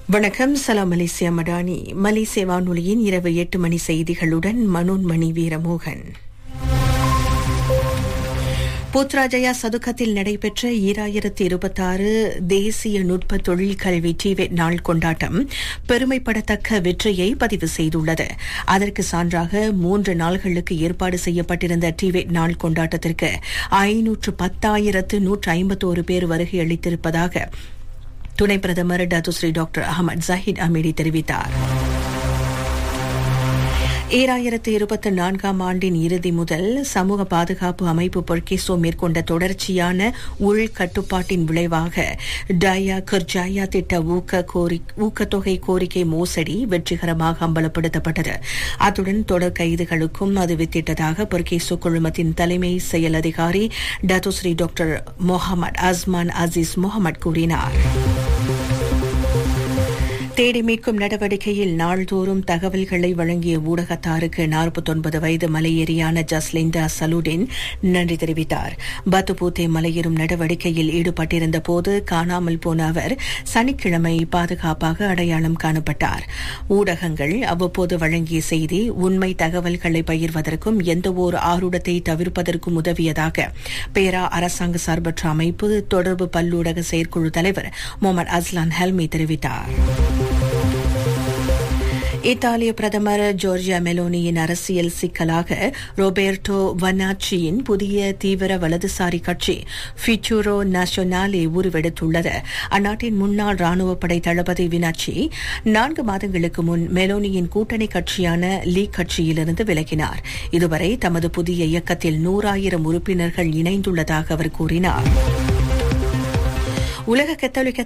வணக்கம் சலாம் மலேசியா மடானி மலேசிய வானொலியின் இரவு எட்டு மணி செய்திகளுடன் மனோன்மணி வீரமோகன் புத்ராஜயா சதுக்கத்தில் நடைபெற்ற ஈராயிரத்தி இருபத்தாறு தேசிய நுட்ப தொழில் கல்வி டிவெட் நாள் கொண்டாட்டம் பெருமைப்படத்தக்க வெற்றியை பதிவு செய்துள்ளது அதற்கு சான்றாக மூன்று நாள்களுக்கு ஏற்பாடு செய்யப்பட்டிருந்த டிவெட் நாள் கொண்டாட்டத்திற்கு ஐநூற்று பத்தாயிரத்து நூற்று ஐம்பத்தோரு பேர் வருகை அளித்திருப்பதாக துணை பிரதமர் Datuk Seri doctor Ahmad Zahid Hamidi தெரிவித்தார் ஈராயிரத்து இருபத்தி நான்காம் ஆண்டின் இறுதி முதல் சமூக பாதுகாப்பு அமைப்பு பொற்கேசோ மேற்கொண்ட தொடர்ச்சியான உள்கட்டுப்பாட்டின் விளைவாக டயா கர்ஜாயா திட்ட ஊக்க ஊக்கத்தொகை கோரிக்கை மோசடி வெற்றிகரமாக அம்பலப்படுத்தப்பட்டது அத்துடன் தொடர் கைதுகளுக்கும் அது வித்திட்டதாக பொற்கேசோ குழுமத்தின் தலைமை செயல் அதிகாரி Datuk Seri doctor Mohamad Azman Aziz Mohamad கூறினார் தேடி மீட்கும் நடவடிக்கையில் நாள்தோறும் தகவல்களை வழங்கிய ஊடகத்தாருக்கு நாற்பத்தொன்பது வயது மலையேறியான ஜஸ்லிண்டா சலுடின் நன்றி தெரிவித்தார் பத்துபூத்தே மலையேறும் நடவடிக்கையில் ஈடுபட்டிருந்த போது காணாமல் போன அவர் சனிக்கிழமை பாதுகாப்பாக அடையாளம் காணப்பட்டார் ஊடகங்கள் அவ்வப்போது வழங்கிய செய்தி உண்மை தகவல்களை பகிர்வதற்கும் எந்தவொரு ஆருடத்தை தவிர்ப்பதற்கும் உதவியதாக பேரா அரசாங்க சார்பற்ற அமைப்பு தொடர்பு பல்லூடக செயற்குழு தலைவர் முகமது அஸ்லான் ஹெல்மி தெரிவித்தார் இத்தாலிய பிரதமர் ஜோர்ஜியா மெலோனியின் அரசியல் சிக்கலாக ரோபேர்டோ வனாச்சியின் புதிய தீவிர வலதுசாரி கட்சி ஃபிச்சூரோ நேஷனாலே உருவெடுத்துள்ளது அந்நாட்டின் முன்னாள் ராணுவப்படை தளபதி வினாச்சி நான்கு மாதங்களுக்கு முன் மெலோனியின் கூட்டணி கட்சியான லீக் கட்சியிலிருந்து விலகினார் இதுவரை தமது புதிய இயக்கத்தில் நூறாயிரம் உறுப்பினர்கள் இணைந்துள்ளதாக அவர் கூறினார் உலக கத்தோலிக்க